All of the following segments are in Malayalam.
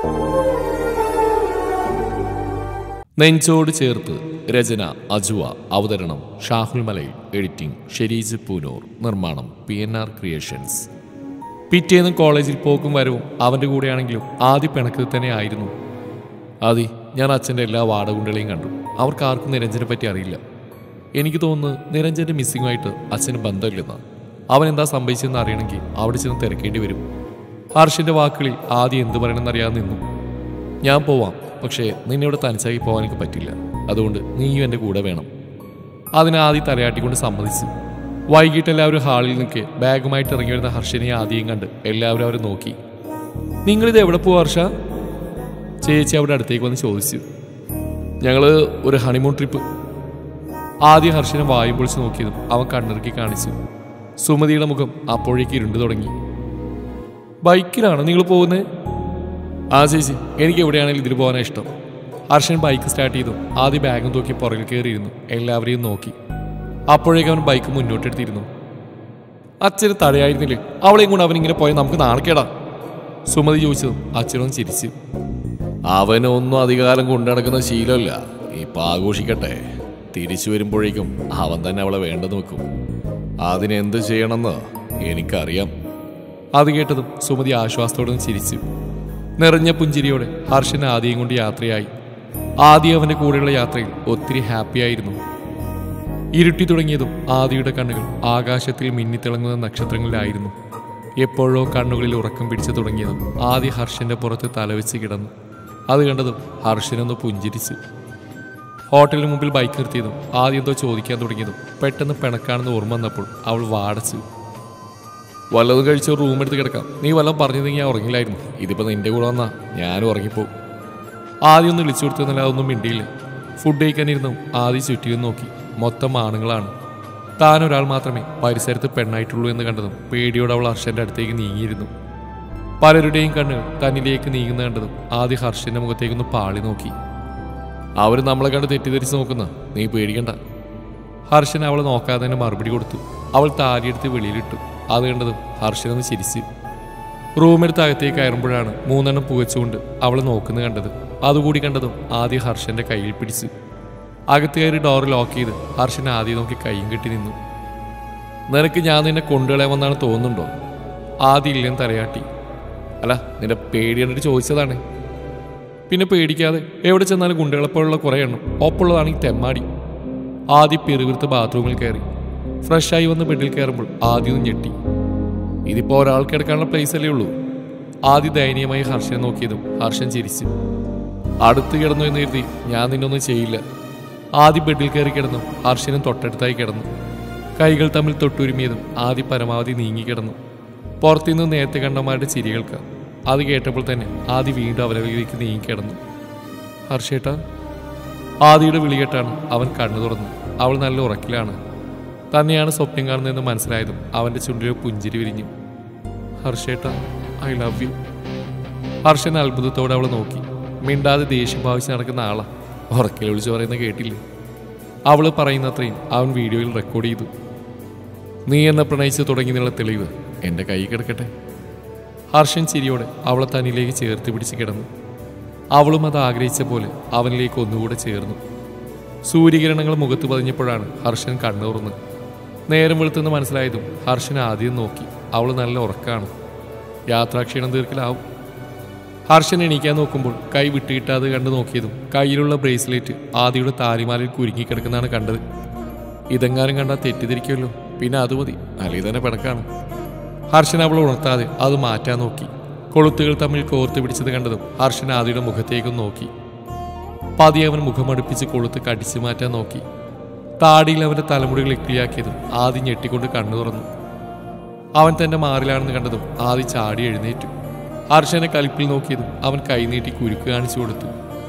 നെഞ്ചോട് ചേർത്ത് രചന അജുവ അവതരണം ഷാഹുൽ മലയിൽ എഡിറ്റിംഗ് ഷെരീജ് പൂനൂർ നിർമ്മാണം പി എൻ ആർ ക്രിയേഷൻസ് പിറ്റേന്ന് കോളേജിൽ പോക്കും വരവും അവൻ്റെ കൂടെയാണെങ്കിലും ആദ്യ പിണക്കത്തിൽ തന്നെ ആയിരുന്നു ആദി ഞാൻ അച്ഛൻ്റെ എല്ലാ വാടകുണ്ടികളെയും കണ്ടു അവർക്ക് ആർക്കും നിരഞ്ജനെ പറ്റി അറിയില്ല എനിക്ക് തോന്നുന്നു നിരഞ്ജന്റെ മിസ്സിങ്ങുമായിട്ട് അച്ഛന് ബന്ധമില്ലെന്ന് അവൻ എന്താ സംഭവിച്ചതെന്ന് അറിയണമെങ്കിൽ അവിടെ ചെന്ന് തിരക്കേണ്ടി വരും ഹർഷിന്റെ വാക്കുകളിൽ ആദ്യം എന്ത് പറയണമെന്നറിയാതെ നിന്നു ഞാൻ പോവാം പക്ഷേ നിന്നെ ഇവിടെ തനിച്ചാക്കി പോകാൻ എനിക്ക് പറ്റില്ല അതുകൊണ്ട് നീയും എൻ്റെ കൂടെ വേണം അതിന് ആദ്യം തലയാട്ടിക്കൊണ്ട് സമ്മതിച്ചു വൈകിട്ട് എല്ലാവരും ഹാളിൽ നിൽക്കെ ബാഗുമായിട്ട് ഇറങ്ങി വരുന്ന ഹർഷനെ ആദ്യം കണ്ട് എല്ലാവരും അവരെ നോക്കി നിങ്ങളിത് എവിടെ പോവാ ഹർഷ ചേച്ചി അവിടെ അടുത്തേക്ക് വന്ന് ചോദിച്ചു ഞങ്ങള് ഒരു ഹണിമൂൺ ട്രിപ്പ് ആദ്യം ഹർഷനെ വായും പൊളിച്ച് നോക്കിയതും അവൻ കണ്ണിറുക്കി കാണിച്ചു സുമതിയുടെ മുഖം അപ്പോഴേക്ക് ഇരുണ്ടു തുടങ്ങി ബൈക്കിലാണോ നിങ്ങൾ പോകുന്നത് ആ ചേച്ചി എനിക്ക് എവിടെയാണെങ്കിലും ഇതിൽ പോകാനാണ് ഇഷ്ടം ഹർഷൻ ബൈക്ക് സ്റ്റാർട്ട് ചെയ്തു ആദ്യം ബാഗും തൂക്കി പുറകിൽ കയറിയിരുന്നു എല്ലാവരെയും നോക്കി അപ്പോഴേക്കും അവൻ ബൈക്ക് മുന്നോട്ടെടുത്തിരുന്നു അച്ഛന് തടയായിരുന്നില്ലേ അവളെയും കൊണ്ട് അവൻ ഇങ്ങനെ പോയാൽ നമുക്ക് നാണക്കേടാ സുമതി ചോദിച്ചതും അച്ഛനൊന്ന് ചിരിച്ചു അവനൊന്നും അധികാരം കൊണ്ടു നടക്കുന്ന ശീലമല്ല ഇപ്പൊ ആഘോഷിക്കട്ടെ തിരിച്ചു വരുമ്പോഴേക്കും അവൻ തന്നെ അവളെ വേണ്ടെന്ന് വെക്കും അതിനെന്ത് ചെയ്യണമെന്ന് എനിക്കറിയാം അത് കേട്ടതും സുമതി ആശ്വാസത്തോടെ ഒന്ന് ചിരിച്ചു നിറഞ്ഞ പുഞ്ചിരിയോടെ ഹർഷൻ ആദ്യം കൊണ്ട് യാത്രയായി ആദ്യം അവന്റെ കൂടെയുള്ള യാത്രയിൽ ഒത്തിരി ഹാപ്പിയായിരുന്നു ഇരുട്ടി തുടങ്ങിയതും ആദിയുടെ കണ്ണുകൾ ആകാശത്തിൽ മിന്നിത്തിളങ്ങുന്ന നക്ഷത്രങ്ങളിലായിരുന്നു എപ്പോഴോ കണ്ണുകളിൽ ഉറക്കം പിടിച്ചു തുടങ്ങിയതും ആദ്യ ഹർഷന്റെ പുറത്ത് തലവെച്ച് കിടന്നു അത് കണ്ടതും ഹർഷനൊന്ന് പുഞ്ചിരിച്ചു ഹോട്ടലിന് മുമ്പിൽ ബൈക്ക് നിർത്തിയതും ആദ്യം എന്തോ ചോദിക്കാൻ തുടങ്ങിയതും പെട്ടെന്ന് പിണക്കാണെന്ന് ഓർമ്മ വന്നപ്പോൾ അവൾ വാടച്ചു വല്ലതും കഴിച്ച് റൂം എടുത്ത് കിടക്കാം നീ വല്ലതും പറഞ്ഞതെങ്കിൽ ഞാൻ ഉറങ്ങില്ലായിരുന്നു ഇതിപ്പോ നിന്റെ കൂടെ വന്നാ ഞാനും ഉറങ്ങിപ്പോവും ആദ്യം ഒന്ന് വിളിച്ചു കൊടുത്തെന്നല്ല അതൊന്നും മിണ്ടിയില്ല ഫുഡ് കഴിക്കാനിരുന്നു ആദ്യം ചുറ്റിയും നോക്കി മൊത്തം ആണുങ്ങളാണ് താൻ ഒരാൾ മാത്രമേ പരിസരത്ത് പെണ്ണായിട്ടുള്ളൂ എന്ന് കണ്ടതും പേടിയോടെ അവൾ ഹർഷന്റെ അടുത്തേക്ക് നീങ്ങിയിരുന്നു പലരുടെയും കണ്ണുകൾ തന്നിലേക്ക് നീങ്ങുന്ന കണ്ടതും ആദ്യം ഹർഷന്റെ മുഖത്തേക്കൊന്ന് പാളി നോക്കി അവർ നമ്മളെ കണ്ട് തെറ്റിദ്ധരിച്ച് നോക്കുന്ന നീ പേടിക്കണ്ട ഹർഷൻ അവളെ നോക്കാതെ തന്നെ മറുപടി കൊടുത്തു അവൾ താരിയെടുത്ത് വെളിയിലിട്ടു അത് കണ്ടതും ഹർഷനൊന്ന് ചിരിച്ചു റൂമെടുത്ത് അകത്തേക്ക് കയറുമ്പോഴാണ് മൂന്നെണ്ണം പുകച്ചുകൊണ്ട് അവളെ നോക്കുന്നത് കണ്ടത് അതുകൂടി കണ്ടതും ആദ്യം ഹർഷന്റെ കയ്യിൽ പിടിച്ചു അകത്ത് കയറി ഡോർ ലോക്ക് ചെയ്ത് ഹർഷൻ ആദ്യം നോക്കി കൈയും കെട്ടി നിന്നു നിനക്ക് ഞാൻ നിന്നെ കൊണ്ടുകളയാമെന്നാണ് തോന്നുന്നുണ്ടോ ആദ്യം ഇല്ലെന്ന് തലയാട്ടി അല്ല നിന്റെ പേടി കണ്ടിട്ട് ചോദിച്ചതാണ് പിന്നെ പേടിക്കാതെ എവിടെ ചെന്നാലും ഗുണ്ടകളെപ്പോലുള്ള കുറേ എണ്ണം ഒപ്പുള്ളതാണെങ്കിൽ തെമ്മാടി ആദ്യം പിറുവിറുത്ത് ബാത്റൂമിൽ കയറി ഫ്രഷായി വന്ന് ബെഡിൽ കയറുമ്പോൾ ആദ്യം ഒന്ന് ഞെട്ടി ഇതിപ്പോൾ ഒരാൾക്ക് കിടക്കാനുള്ള പ്ലേസ് അല്ലേ ഉള്ളൂ ആദ്യം ദയനീയമായി ഹർഷനെ നോക്കിയതും ഹർഷൻ ചിരിച്ചു അടുത്ത് കിടന്നു എന്ന് കരുതി ഞാൻ നിന്നൊന്നും ചെയ്യില്ല ആദ്യം ബെഡിൽ കയറി കിടന്നു ഹർഷനും തൊട്ടടുത്തായി കിടന്നു കൈകൾ തമ്മിൽ തൊട്ടുരുമിയതും ആദ്യം പരമാവധി നീങ്ങിക്കിടന്നു പുറത്തുനിന്ന് നേരത്തെ കണ്ടമാരുടെ ചിരി കേൾക്കാം അത് കേട്ടപ്പോൾ തന്നെ ആദ്യം വീണ്ടും അവരവിലേക്ക് നീങ്ങിക്കിടന്നു ഹർഷേട്ടാ ആദിയുടെ വിളി കേട്ടാണ് അവൻ കണ്ണു തുറന്നു അവൾ നല്ല ഉറക്കിലാണ് തന്നെയാണ് സ്വപ്നം കാണുന്നതെന്ന് മനസ്സിലായതും അവന്റെ ചുണ്ടിലെ പുഞ്ചിരി വിരിഞ്ഞു ഹർഷേട്ട ഐ ലവ് യു ഹർഷൻ അത്ഭുതത്തോടെ അവളെ നോക്കി മിണ്ടാതെ ദേഷ്യം ഭാവിച്ച് നടക്കുന്ന ആളാ ഉറക്കിൽ വിളിച്ച് പറയുന്ന കേട്ടില്ലേ അവള് പറയുന്നത്രയും അവൻ വീഡിയോയിൽ റെക്കോർഡ് ചെയ്തു നീ എന്നെ പ്രണയിച്ച് തുടങ്ങിയതിനുള്ള തെളിവ് എൻ്റെ കൈ കിടക്കട്ടെ ഹർഷൻ ചിരിയോടെ അവളെ തന്നിലേക്ക് ചേർത്ത് പിടിച്ച് കിടന്നു അവളും അത് ആഗ്രഹിച്ച പോലെ അവനിലേക്ക് ഒന്നുകൂടെ ചേർന്നു സൂര്യകിരണങ്ങൾ മുഖത്ത് പതിഞ്ഞപ്പോഴാണ് ഹർഷൻ കണ്ണു തുറന്ന് നേരം വെളുത്തെന്ന് മനസ്സിലായതും ഹർഷൻ ആദ്യം നോക്കി അവൾ നല്ല ഉറക്കാണ് യാത്രാക്ഷീണം തീർക്കലാവും ഹർഷൻ എണീക്കാൻ നോക്കുമ്പോൾ കൈ വിട്ടുകിട്ടാതെ കണ്ടു നോക്കിയതും കയ്യിലുള്ള ബ്രേസ്ലെറ്റ് ആദിയുടെ താലിമാലയിൽ കുരുങ്ങിക്കിടക്കുന്നതാണ് കണ്ടത് ഇതെങ്ങാനും കണ്ടാൽ തെറ്റിദ്ധരിക്കുമല്ലോ പിന്നെ അത് മതി അല്ലെങ്കിൽ തന്നെ പിണക്കാണ് ഹർഷൻ അവൾ ഉണർത്താതെ അത് മാറ്റാൻ നോക്കി കൊളുത്തുകൾ തമ്മിൽ കോർത്ത് പിടിച്ചത് കണ്ടതും ഹർഷൻ ആദിയുടെ മുഖത്തേക്കും നോക്കി പതിയെ അവൻ മുഖമടുപ്പിച്ച് കൊളുത്ത് കടിച്ചു മാറ്റാൻ നോക്കി താടിയിൽ അവന്റെ തലമുടികൾ ഇക്കിളിയാക്കിയതും ആദ്യം ഞെട്ടിക്കൊണ്ട് കണ്ണു തുറന്നു അവൻ തന്റെ മാറിലാണെന്ന് കണ്ടതും ആദ്യം ചാടി എഴുന്നേറ്റു ഹർഷനെ കലിപ്പിൽ നോക്കിയതും അവൻ കൈനീട്ടി കുരുക്ക് കാണിച്ചു കൊടുത്തു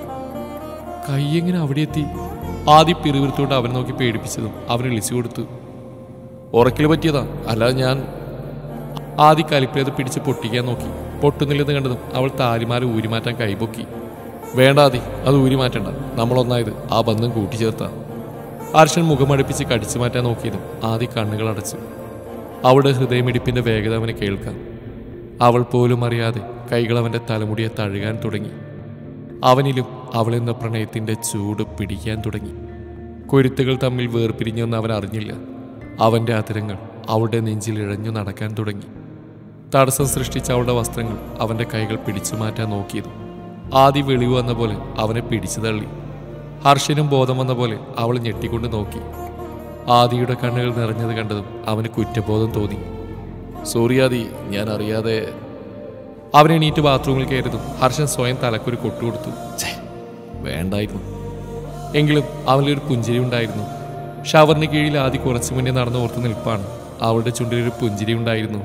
കൈ എങ്ങനെ അവിടെ എത്തി ആദ്യം പിറുവിറുത്തോണ്ട് അവനെ നോക്കി പേടിപ്പിച്ചതും അവൻ വിളിച്ചു കൊടുത്തു ഉറക്കിൽ പറ്റിയതാ അല്ലാതെ ഞാൻ ആദ്യ കലിപ്പിലത് പിടിച്ച് പൊട്ടിക്കാൻ നോക്കി പൊട്ടുന്നില്ലെന്ന് കണ്ടതും അവൾ താലിമാല ഊരിമാറ്റാൻ കൈപൊക്കി വേണ്ട ആദി അത് ഊരി മാറ്റണ്ട നമ്മളൊന്നായത് ആ ബന്ധം കൂട്ടിച്ചേർത്താ ഹർഷൻ മുഖമടുപ്പിച്ച് കടിച്ചു മാറ്റാൻ നോക്കിയതും ആദ്യ കണ്ണുകൾ അടച്ചു അവളുടെ ഹൃദയമിടിപ്പിന്റെ വേഗത അവന് കേൾക്കാം അവൾ പോലും അറിയാതെ കൈകൾ അവൻ്റെ തലമുടിയെ തഴുകാൻ തുടങ്ങി അവനിലും അവളെന്ന പ്രണയത്തിൻ്റെ ചൂട് പിടിക്കാൻ തുടങ്ങി കുരുത്തുകൾ തമ്മിൽ വേർപിരിഞ്ഞെന്ന് അവൻ അറിഞ്ഞില്ല അവൻ്റെ അതിരങ്ങൾ അവളുടെ നെഞ്ചിൽ ഇഴഞ്ഞു നടക്കാൻ തുടങ്ങി തടസ്സം സൃഷ്ടിച്ച അവളുടെ വസ്ത്രങ്ങൾ അവൻ്റെ കൈകൾ പിടിച്ചു മാറ്റാൻ നോക്കിയത് ആദ്യ വെളിവ് വന്ന പോലെ അവനെ പിടിച്ചു തള്ളി ഹർഷനും ബോധം വന്ന പോലെ അവൾ ഞെട്ടിക്കൊണ്ട് നോക്കി ആദിയുടെ കണ്ണുകൾ നിറഞ്ഞത് കണ്ടതും അവന് കുറ്റബോധം തോന്നി സോറി ആദി ഞാൻ അറിയാതെ അവൻ എണീറ്റ് ബാത്റൂമിൽ കയറിയതും ഹർഷൻ സ്വയം തലക്കൊരു കൊട്ടുകൊടുത്തു ഛേ, വേണ്ടായിരുന്നു എങ്കിലും അവനിലൊരു പുഞ്ചിരി ഉണ്ടായിരുന്നു ഷവറിന് കീഴിൽ ആദി കുറച്ചു മുന്നേ നടന്നു ഓർത്ത് നിൽപ്പാണ് അവളുടെ ചുണ്ടിലൊരു പുഞ്ചിരി ഉണ്ടായിരുന്നു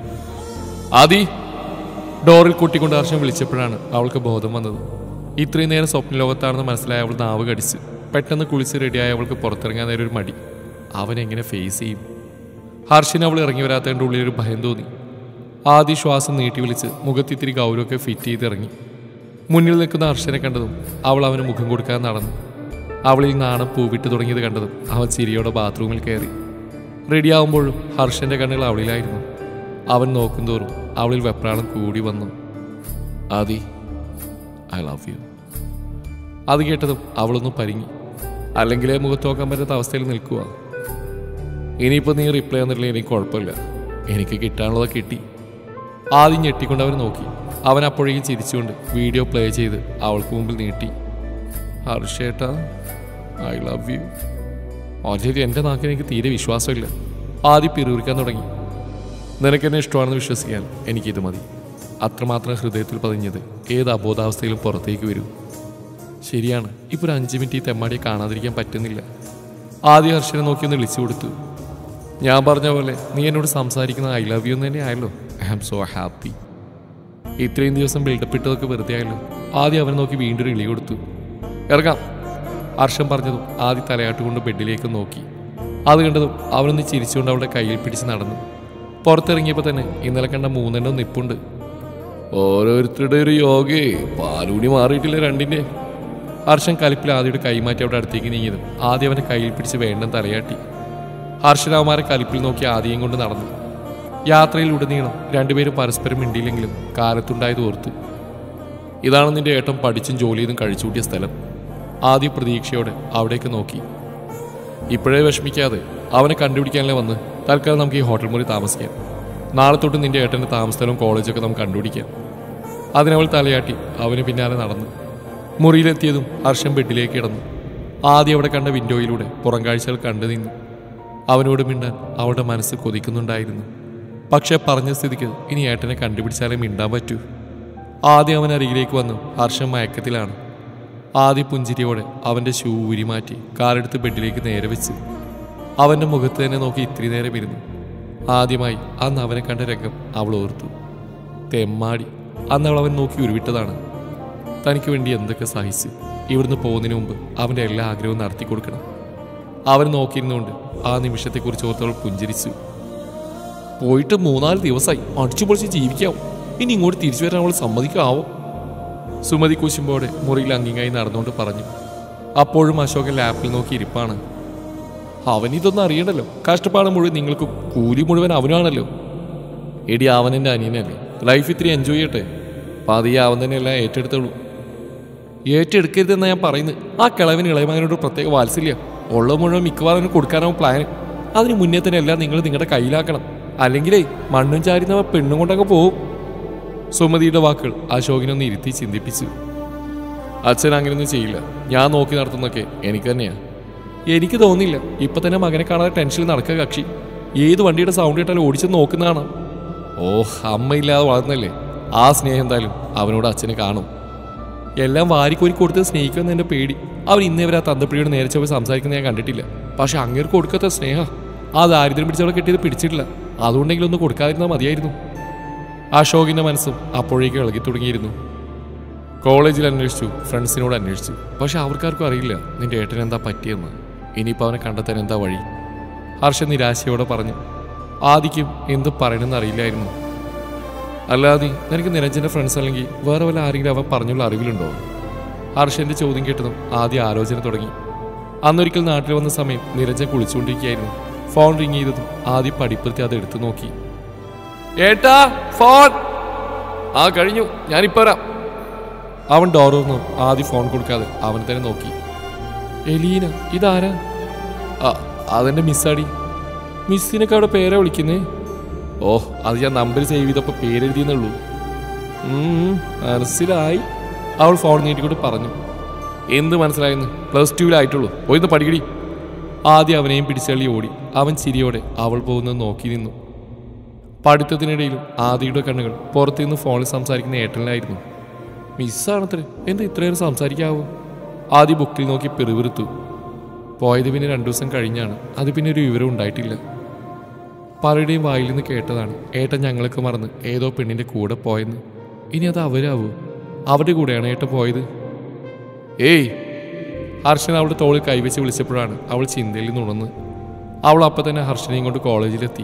ആദി ഡോറിൽ കൂട്ടിക്കൊണ്ട് ഹർഷൻ വിളിച്ചപ്പോഴാണ് അവൾക്ക് ബോധം വന്നത് ഇത്രയും നേരം സ്വപ്ന ലോകത്താണെന്ന് മനസ്സിലായ അവൾ നാവ് കടിച്ച് പെട്ടെന്ന് കുളിച്ച് റെഡിയായ അവൾക്ക് പുറത്തിറങ്ങാൻ നേരം ഒരു മടി അവൻ എങ്ങനെ ഫേസ് ചെയ്യും ഹർഷിന് അവൾ ഇറങ്ങി വരാത്തതിൻ്റെ ഉള്ളിലൊരു ഭയം തോന്നി ആദ്യ ശ്വാസം നീട്ടി വിളിച്ച് മുഖത്തിത്തിരി ഗൗരവമൊക്കെ ഫിറ്റ് ചെയ്ത് ഇറങ്ങി മുന്നിൽ നിൽക്കുന്ന ഹർഷനെ കണ്ടതും അവൾ അവന് മുഖം കൊടുക്കാൻ നടന്നു അവളിൽ നാണം പൂവിട്ട് തുടങ്ങിയത് കണ്ടതും അവൻ ചിരിയോടെ ബാത്റൂമിൽ കയറി റെഡിയാവുമ്പോഴും ഹർഷന്റെ കണ്ണുകൾ അവളിലായിരുന്നു അവൻ നോക്കുന്തോറും അവളിൽ വെപ്രാളം കൂടി വന്നു ആദി ഐ ലവ് യു അത് കേട്ടതും അവളൊന്ന് പരിങ്ങി അല്ലെങ്കിലേ മുഖത്ത് നോക്കാൻ പറ്റാത്ത അവസ്ഥയിൽ നിൽക്കുക ഇനിയിപ്പോൾ നീ റിപ്ലൈ തന്നിട്ടില്ല എനിക്ക് കുഴപ്പമില്ല എനിക്ക് കിട്ടാനുള്ളത് കിട്ടി ആദ്യം ഞെട്ടിക്കൊണ്ട് അവൻ നോക്കി അവൻ അപ്പോഴേക്കും ചിരിച്ചുകൊണ്ട് വീഡിയോ പ്ലേ ചെയ്ത് അവൾക്ക് മുമ്പിൽ നീട്ടി ഹർഷേട്ടാ ഐ ലവ് യു ഓൾറെഡി എൻ്റെ നാക്കിന് എനിക്ക് തീരെ വിശ്വാസമില്ല ആദ്യം പിറുവിറിക്കാൻ തുടങ്ങി നിനക്കെന്നെ ഇഷ്ടമാണെന്ന് വിശ്വസിക്കാൻ എനിക്കിത് മതി അത്രമാത്രം ഹൃദയത്തിൽ പതിഞ്ഞത് ഏത് അബോധാവസ്ഥയിലും പുറത്തേക്ക് വരൂ ശരിയാണ് ഇപ്പോൾ ഒരു അഞ്ച് മിനിറ്റ് ഈ തെമ്മാടിയെ കാണാതിരിക്കാൻ പറ്റുന്നില്ല ആദ്യ ഹർഷനെ നോക്കി ഒന്ന് വിളിച്ചു കൊടുത്തു ഞാൻ പറഞ്ഞ പോലെ നീ എന്നോട് സംസാരിക്കുന്ന ഐ ലവ് യു എന്ന് തന്നെ ആയല്ലോ ഐ ആം സോ ഹാപ്പി ഇത്രയും ദിവസം ബിൽഡപ്പ് ഇട്ടതൊക്കെ വെറുതെ ആയല്ലോ ആദ്യം അവനെ നോക്കി വീണ്ടും ഒരു ഇളി കൊടുത്തു ഇറങ്ങാം ഹർഷം പറഞ്ഞതും ആദ്യ തലയാട്ട് കൊണ്ട് ബെഡിലേക്ക് നോക്കി അത് കണ്ടതും അവനൊന്ന് ചിരിച്ചുകൊണ്ട് അവളുടെ കയ്യിൽ പിടിച്ച് നടന്നു പുറത്തിറങ്ങിയപ്പോൾ തന്നെ ഇന്നലെ കണ്ട മൂന്നെണ്ണം നിപ്പുണ്ട് ഓരോരുത്തരുടെ ഒരു യോഗേ പാലൂടി മാറിയിട്ടില്ല രണ്ടിൻ്റെ ഹർഷൻ കലിപ്പിൽ ആദ്യയുടെ കൈമാറ്റി അവിടെ അടുത്തേക്ക് നീങ്ങിയതും ആദ്യം അവൻ്റെ കയ്യിൽ പിടിച്ച് വേണ്ടം തലയാട്ടി ഹർഷരാമാരെ കലിപ്പിൽ നോക്കി ആദ്യം കൊണ്ട് നടന്നു യാത്രയിൽ ഉടനീളം രണ്ടുപേരും പരസ്പരം മിണ്ടിയില്ലെങ്കിലും കാലത്തുണ്ടായത് ഓർത്തു ഇതാണ് നിന്റെ ഏട്ടൻ പഠിച്ചും ജോലി ചെയ്തും കഴിച്ചുകൂട്ടിയ സ്ഥലം ആദ്യ പ്രതീക്ഷയോടെ അവിടേക്ക് നോക്കി ഇപ്പോഴേ വിഷമിക്കാതെ അവനെ കണ്ടുപിടിക്കാനല്ലേ വന്ന് തൽക്കാലം നമുക്ക് ഈ ഹോട്ടൽ മുറി താമസിക്കാം നാളെ തൊട്ട് നിന്റെ ഏട്ടൻ്റെ താമസസ്ഥലവും കോളേജൊക്കെ നമുക്ക് കണ്ടുപിടിക്കാം അതിനവൾ തലയാട്ടി അവന് പിന്നാലെ നടന്നു മുറിയിലെത്തിയതും ഹർഷൻ ബെഡിലേക്ക് കിടന്നു ആദ്യം അവിടെ കണ്ട വിൻഡോയിലൂടെ പുറം കാഴ്ചകൾ കണ്ടു നിന്നു അവനോട് മിണ്ടാൻ അവളുടെ മനസ്സ് കൊതിക്കുന്നുണ്ടായിരുന്നു പക്ഷെ പറഞ്ഞ സ്ഥിതിക്ക് ഇനി ഏട്ടനെ കണ്ടുപിടിച്ചാലേ മിണ്ടാൻ പറ്റൂ ആദ്യം അവൻ അരികിലേക്ക് വന്നു ഹർഷൻ മയക്കത്തിലാണ് ആദ്യ പുഞ്ചിരിയോടെ അവൻ്റെ ഷൂ ഊരി മാറ്റി കാലെടുത്ത് ബെഡിലേക്ക് നേരെ വെച്ച് അവൻ്റെ മുഖത്ത് തന്നെ നോക്കി ഇത്തിരി നേരം ഇരുന്നു ആദ്യമായി അന്ന് അവനെ കണ്ട രംഗം അവൾ ഓർത്തു തെമ്മാടി അന്ന് അവൾ അവൻ നോക്കി ഉരുവിട്ടതാണ് തനിക്ക് വേണ്ടി എന്തൊക്കെ സഹിച്ച് ഇവിടുന്ന് പോകുന്നതിന് മുമ്പ് അവൻ്റെ എല്ലാ ആഗ്രഹവും നടത്തി കൊടുക്കണം അവൻ നോക്കിയിരുന്നുകൊണ്ട് ആ നിമിഷത്തെക്കുറിച്ച് ഓർത്തവൾ പുഞ്ചിരിച്ചു പോയിട്ട് മൂന്നാല് ദിവസമായി അടിച്ചു പൊളിച്ച് ജീവിക്കാം ഇനി ഇങ്ങോട്ട് തിരിച്ചു വരാൻ അവൾ സമ്മതിക്കാവോ സുമതി കുശുമ്പോടെ മുറിയിൽ അങ്ങിങ്ങായി നടന്നുകൊണ്ട് പറഞ്ഞു അപ്പോഴും അശോകൻ ലാപ്പിൽ നോക്കി ഇരിപ്പാണ് അവനിതൊന്നും അറിയണ്ടല്ലോ കഷ്ടപ്പാട് മുഴുവൻ നിങ്ങൾക്ക് കൂലി മുഴുവൻ അവനാണല്ലോ എടി അവൻ എൻ്റെ അനിയനല്ലേ ലൈഫ് ഇത്തിരി എൻജോയ് ചെയ്യട്ടെ പതിയെ അവൻ തന്നെ എല്ലാം ഏറ്റെടുത്തോളൂ ഏറ്റെടുക്കരുതെന്നാ ഞാൻ പറയുന്നത് ആ കിളവിന് ഇളയമകനോട് പ്രത്യേക വാത്സല്യം ഉള്ള മുഴുവൻ മിക്കവാറും കൊടുക്കാനാവും പ്ലാൻ അതിന് മുന്നേ തന്നെ എല്ലാം നിങ്ങൾ നിങ്ങളുടെ കയ്യിലാക്കണം അല്ലെങ്കിലേ മണ്ണും ചാരിന്നവ പെണ്ണും കൊണ്ടങ്ങ് പോവും സുമതിയുടെ വാക്കുകൾ അശോകിനൊന്ന് ഇരുത്തി ചിന്തിപ്പിച്ചു അച്ഛൻ അങ്ങനെയൊന്നും ചെയ്യില്ല ഞാൻ നോക്കി നടത്തുന്നൊക്കെ എനിക്ക് തന്നെയാ എനിക്ക് തോന്നില്ല ഇപ്പൊ തന്നെ മകനെ കാണാതെ ടെൻഷനിൽ നടക്കുക കക്ഷി ഏത് വണ്ടിയുടെ സൗണ്ട് കേട്ടാലും ഓടിച്ച് നോക്കുന്നതാണ് ഓഹ് അമ്മയില്ലാതെ വളർന്നല്ലേ ആ സ്നേഹം എന്തായാലും അവനോട് അച്ഛന് കാണും എല്ലാം വാരിക്കോരി കൊടുത്ത് സ്നേഹിക്കുമെന്ന് എൻ്റെ പേടി അവൻ ഇന്നേ വരെ ആ തന്തപ്പിടിയോട് നേരെ ചൊവ്വ സംസാരിക്കുന്നത് ഞാൻ കണ്ടിട്ടില്ല പക്ഷെ അങ്ങേർക്ക് കൊടുക്കാത്ത സ്നേഹ ആ ദാരിദ്ര്യം പിടിച്ചവളെ കിട്ടിയത് പിടിച്ചിട്ടില്ല അതുകൊണ്ടെങ്കിലും ഒന്ന് കൊടുക്കാതിരുന്നാൽ മതിയായിരുന്നു അശോകിന്റെ മനസ്സും അപ്പോഴേക്ക് ഇളകി തുടങ്ങിയിരുന്നു കോളേജിൽ അന്വേഷിച്ചു ഫ്രണ്ട്സിനോട് അന്വേഷിച്ചു പക്ഷെ അവർക്കാർക്കും അറിയില്ല നിന്റെ ഏട്ടന് എന്താ പറ്റിയെന്ന് ഇനിയിപ്പോൾ അവനെ കണ്ടെത്താൻ എന്താ വഴി ഹർഷ നിരാശയോടെ പറഞ്ഞു ആദിക്കും എന്ത് പറയണമെന്ന് അറിയില്ലായിരുന്നു അല്ലാതെ നിനക്ക് നിരഞ്ജന്റെ ഫ്രണ്ട്സ് അല്ലെങ്കിൽ വേറെ വല്ല ആരെങ്കിലും അവൻ പറഞ്ഞുള്ള അറിവിലുണ്ടോ ഹർഷന്റെ ചോദ്യം കേട്ടതും ആദ്യം ആലോചന തുടങ്ങി അന്നൊരിക്കൽ നാട്ടിൽ വന്ന സമയം നിരഞ്ജൻ കുളിച്ചുകൊണ്ടിരിക്കുകയായിരുന്നു ഫോൺ റിങ് ചെയ്തതും ആദ്യം പടിപ്പുറത്തി അത് എടുത്തു നോക്കി ഏട്ടാ ഫോൺ ആ കഴിഞ്ഞു ഞാനിപ്പോ വരാം അവൻ ഡോർ തുറന്നു ആദ്യം ഫോൺ കൊടുക്കാതെ അവൻ തന്നെ നോക്കി എലീന ഇതാരാ ആ അതെന്റെ മിസ്സാടി മിസ്സിനൊക്കെ അവിടെ പേരാ വിളിക്കുന്നേ ഓ അത് ഞാൻ നമ്പർ സേവ് ചെയ്തപ്പോൾ പേരെഴുതിയെന്നുള്ളൂ ഉം, മനസ്സിലായി അവൾ ഫോൺ നീട്ടിക്കൊണ്ട് പറഞ്ഞു എന്ത് മനസ്സിലായെന്ന് പ്ലസ് ടുവിലായിട്ടുള്ളൂ പോയിന്ന് പഠിക്കടി ആദ്യം അവനെയും പിടിച്ചള്ളി ഓടി അവൻ ചിരിയോടെ അവൾ പോകുന്നത് നോക്കി നിന്നു പഠിത്തത്തിനിടയിലും ആദിയുടെ കണ്ണുകൾ പുറത്തുനിന്ന് ഫോണിൽ സംസാരിക്കുന്ന ഏട്ടനിലായിരുന്നു മിസ്സാണത്രേ എന്താ ഇത്രയേറെ സംസാരിക്കാവോ ആദ്യ ബുക്കിൽ നോക്കി പെറുവിറുത്തു പോയത് പിന്നെ രണ്ടു ദിവസം കഴിഞ്ഞാണ് അത് പിന്നെ ഒരു വിവരം ഉണ്ടായിട്ടില്ല പലരുടെയും വായിൽ നിന്ന് കേട്ടതാണ് ഏട്ടൻ ഞങ്ങളൊക്കെ മറന്ന് ഏതോ പെണ്ണിന്റെ കൂടെ പോയെന്ന് ഇനി അത് അവരാവോ അവരുടെ കൂടെയാണ് ഏട്ടൻ പോയത് ഏയ് ഹർഷൻ അവളുടെ തോളിൽ കൈവച്ച് വിളിച്ചപ്പോഴാണ് അവൾ ചിന്തയിൽ നിന്ന് ഉണർന്ന് അവൾ അപ്പം തന്നെ ഹർഷനെയും കൊണ്ട് കോളേജിലെത്തി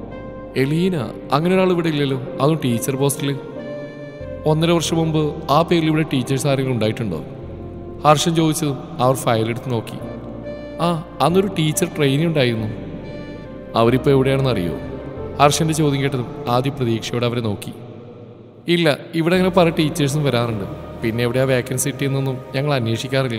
എലീന അങ്ങനെ ഒരാൾ ഇവിടെ ഇല്ലല്ലോ അതും ടീച്ചർ പോസ്റ്റിൽ ഒന്നര വർഷം മുമ്പ് ആ പേരിൽ ഇവിടെ ടീച്ചേഴ്സ് ആരെങ്കിലും ഉണ്ടായിട്ടുണ്ടോ ഹർഷൻ ചോദിച്ചതും അവർ ഫയലെടുത്ത് നോക്കി ആ അന്നൊരു ടീച്ചർ ട്രെയിനിങ് ഉണ്ടായിരുന്നു അവരിപ്പോൾ എവിടെയാണെന്ന് അറിയോ ഹർഷന്റെ ചോദ്യം കേട്ടതും ആദ്യ പ്രതീക്ഷയോടെ അവരെ നോക്കി ഇല്ല ഇവിടെ അങ്ങനെ പല ടീച്ചേഴ്സും വരാറുണ്ട് പിന്നെ എവിടെയാ വേക്കൻസി കിട്ടിയെന്നൊന്നും ഞങ്ങൾ അന്വേഷിക്കാറില്ല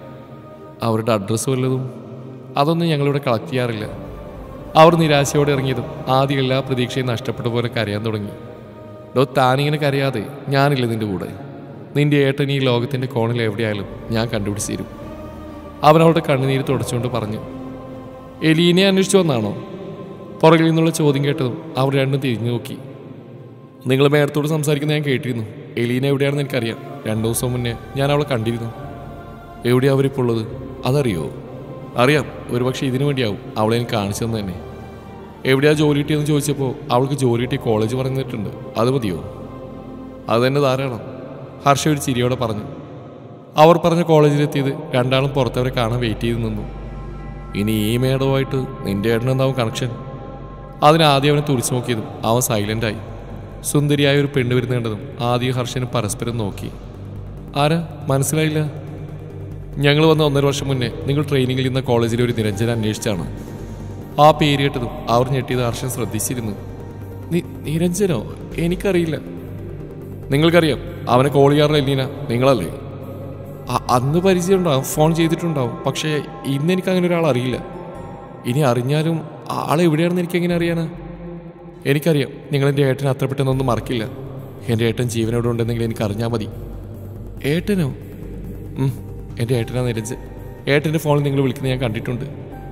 അവരുടെ അഡ്രസ്സ് വല്ലതും അതൊന്നും ഞങ്ങളിവിടെ കളക്ട് ചെയ്യാറില്ല അവർ നിരാശയോടെ ഇറങ്ങിയതും ആദ്യം എല്ലാ പ്രതീക്ഷയും നഷ്ടപ്പെട്ട പോലെ കരയാൻ തുടങ്ങി ഡോ താനിങ്ങനെ കരയാതെ ഞാനില്ല നിന്റെ കൂടെ നിന്റെ ഏട്ടൻ ഈ ലോകത്തിന്റെ കോണിൽ എവിടെയായാലും ഞാൻ കണ്ടുപിടിച്ച് തരും അവൻ അവളുടെ കണ്ണുനീര് തുടച്ചുകൊണ്ട് പറഞ്ഞു എലീനെ അന്വേഷിച്ചു വന്നാണോ പുറകിൽ നിന്നുള്ള ചോദ്യം കേട്ടതും അവർ രണ്ടും തിരിഞ്ഞു നോക്കി നിങ്ങൾ മേഡത്തോട് സംസാരിക്കുന്ന ഞാൻ കേട്ടിരുന്നു എലീന എവിടെയാണെന്ന് എനിക്കറിയാം രണ്ടു ദിവസം മുന്നേ ഞാൻ അവളെ കണ്ടിരുന്നു എവിടെയാ അവരിപ്പോൾ ഉള്ളത് അതറിയോ അറിയാം ഒരുപക്ഷെ ഇതിനു വേണ്ടിയാവും അവളെ എനിക്ക് കാണിച്ചു തന്നെ തന്നെ എവിടെയാ ജോലി കിട്ടിയെന്ന് ചോദിച്ചപ്പോൾ അവൾക്ക് ജോലി കിട്ടിയ കോളേജ് പറഞ്ഞിട്ടുണ്ട് അത് മതിയോ അത് തന്നെ ധാരാളം ഹർഷ ഒരു ചിരിയോടെ പറഞ്ഞു അവർ പറഞ്ഞ കോളേജിലെത്തിയത് രണ്ടാളും പുറത്തവരെ കാണാൻ വെയിറ്റ് ചെയ്ത് നിന്നു ഇനി ഈ മേഡവുമായിട്ട് നിന്റെ ഏട്ടനെന്താവും കണക്ഷൻ അതിനാദ്യം അവനെ തുറിച്ചു നോക്കിയതും അവൻ സൈലൻ്റായി സുന്ദരിയായ ഒരു പെണ്ണ് വരുന്ന കണ്ടതും ആദ്യം ഹർഷനും പരസ്പരം നോക്കി ആരാ മനസ്സിലായില്ല ഞങ്ങൾ വന്ന ഒന്നര വർഷം മുന്നേ നിങ്ങൾ ട്രെയിനിങ്ങിൽ ഇന്ന കോളേജിലെ ഒരു നിരഞ്ജന അന്വേഷിച്ചാണ് ആ പേര് കേട്ടതും അവർ ഞെട്ടിയത് ഹർഷൻ ശ്രദ്ധിച്ചിരുന്നു നി- നിരഞ്ജനോ എനിക്കറിയില്ല നിങ്ങൾക്കറിയാം അവനെ കോൾ ചെയ്യാറുള്ള എല്ലീന നിങ്ങളല്ലേ അ- അന്ന് പരിചയമുണ്ടാവും ഫോൺ ചെയ്തിട്ടുണ്ടാവും പക്ഷേ ഇന്ന് എനിക്ക് അങ്ങനെ ഒരാൾ അറിയില്ല ഇനി അറിഞ്ഞാലും ആൾ എവിടെയാണെന്ന് എനിക്ക് എങ്ങനെ അറിയാനാ എനിക്കറിയാം നിങ്ങൾ എൻ്റെ ഏട്ടനെ അത്ര പെട്ടെന്നൊന്നും മറക്കില്ല എൻ്റെ ഏട്ടൻ ജീവനോട് ഉണ്ടെന്നെങ്കിൽ എനിക്ക് അറിഞ്ഞാൽ മതി ഏട്ടനോ ഉം, എൻ്റെ ഏട്ടനാ നിരഞ്ജൻ ഏട്ടൻ്റെ ഫോണിൽ നിങ്ങൾ വിളിക്കുന്നത് ഞാൻ കണ്ടിട്ടുണ്ട്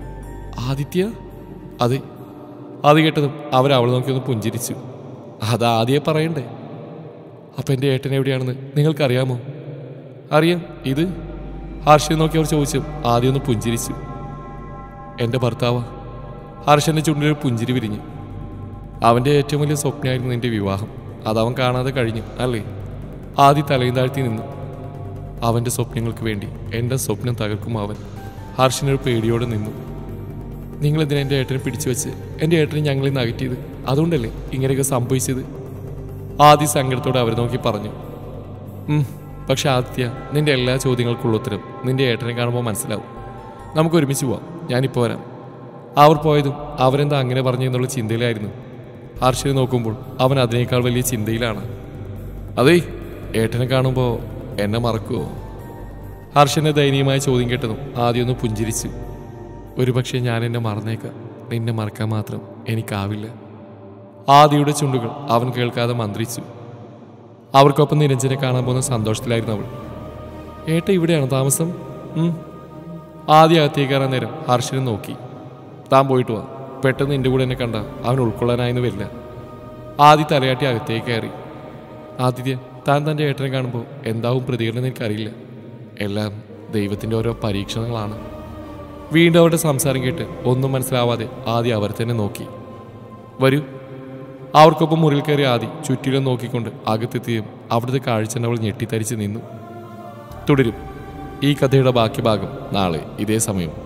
ആദിത്യ അതെ അത് കേട്ടതും അവർ അവളെ നോക്കി ഒന്ന് പുഞ്ചിരിച്ചു അത് ആദ്യമേ പറയണ്ടേ അപ്പം എൻ്റെ ഏട്ടൻ എവിടെയാണെന്ന് നിങ്ങൾക്കറിയാമോ അറിയാം ഇത് ഹർഷനെ നോക്കി അവർ ചോദിച്ചു ആദ്യം ഒന്ന് പുഞ്ചിരിച്ചു എൻ്റെ ഭർത്താവ് ഹർഷന്റെ ചുണ്ടിലൊരു പുഞ്ചിരി വിരിഞ്ഞു അവൻ്റെ ഏറ്റവും വലിയ സ്വപ്നമായിരുന്നു നിന്റെ വിവാഹം അതവൻ കാണാതെ കഴിഞ്ഞു അല്ലേ ആദ്യം തലയും താഴ്ത്തി നിന്നു അവൻ്റെ സ്വപ്നങ്ങൾക്ക് വേണ്ടി എൻ്റെ സ്വപ്നം തകർക്കും അവൻ ഹർഷനൊരു പേടിയോടെ നിന്നു നിങ്ങൾ എന്തിനാ എൻ്റെ ഏട്ടനെ പിടിച്ചു വെച്ച് എൻ്റെ ഏട്ടനെ ഞങ്ങളിൽ നിന്ന് അകറ്റിയത് അതുകൊണ്ടല്ലേ ഇങ്ങനെയൊക്കെ സംഭവിച്ചത് ആദ്യ സങ്കടത്തോടെ അവരെ നോക്കി പറഞ്ഞു ഉം, പക്ഷെ ആദിത്യ നിന്റെ എല്ലാ ചോദ്യങ്ങൾക്കുള്ള ഉത്തരം നിന്റെ ഏട്ടനെ കാണുമ്പോൾ മനസ്സിലാവും നമുക്ക് ഒരുമിച്ച് പോവാം ഞാനിപ്പോൾ വരാം അവർ പോയതും അവരെന്താ അങ്ങനെ പറഞ്ഞു എന്നുള്ള ചിന്തയിലായിരുന്നു ഹർഷനെ നോക്കുമ്പോൾ അവൻ അതിനേക്കാൾ വലിയ ചിന്തയിലാണ് അതേ ഏട്ടനെ കാണുമ്പോൾ എന്നെ മറക്കുമോ ഹർഷന്റെ ദയനീയമായ ചോദ്യം കേട്ടതും ആദ്യം ഒന്ന് പുഞ്ചിരിച്ചു ഒരുപക്ഷെ ഞാൻ എന്നെ മറന്നേക്കാം നിന്നെ മറക്കാൻ മാത്രം എനിക്കാവില്ല ആദിയുടെ ചുണ്ടുകൾ അവൻ കേൾക്കാതെ മന്ത്രിച്ചു അവർക്കൊപ്പം നിരഞ്ജനെ കാണാൻ പോകുന്ന സന്തോഷത്തിലായിരുന്നു അവൾ ഏട്ട ഇവിടെയാണ് താമസം ഉം. ആദ്യം അകത്തേക്ക് കയറാൻ നേരം ഹർഷനെ നോക്കി താൻ പോയിട്ട് വാ പെട്ടെന്ന് നിന്റെ കൂടെ എന്നെ കണ്ട അവൻ ഉൾക്കൊള്ളാനായെന്ന് വരില്ല ആദ്യ തലയാട്ടി അകത്തേക്ക് കയറി ആദിത്യ താൻ തൻ്റെ ഏട്ടനെ കാണുമ്പോൾ എന്താവും പ്രതികരണം എനിക്കറിയില്ല എല്ലാം ദൈവത്തിൻ്റെ ഓരോ പരീക്ഷണങ്ങളാണ് വീണ്ടും അവരുടെ സംസാരം കേട്ട് ഒന്നും മനസ്സിലാവാതെ ആദ്യം അവർ തന്നെ നോക്കി വരൂ അവർക്കൊപ്പം മുറിയിൽ കയറി ആദി ചുറ്റിലും നോക്കിക്കൊണ്ട് അകത്തെത്തിയും അവിടുത്തെ കാഴ്ച അവൾ ഞെട്ടിത്തരിച്ച് നിന്നു തുടരും ഈ കഥയുടെ ബാക്കി ഭാഗം നാളെ ഇതേ സമയം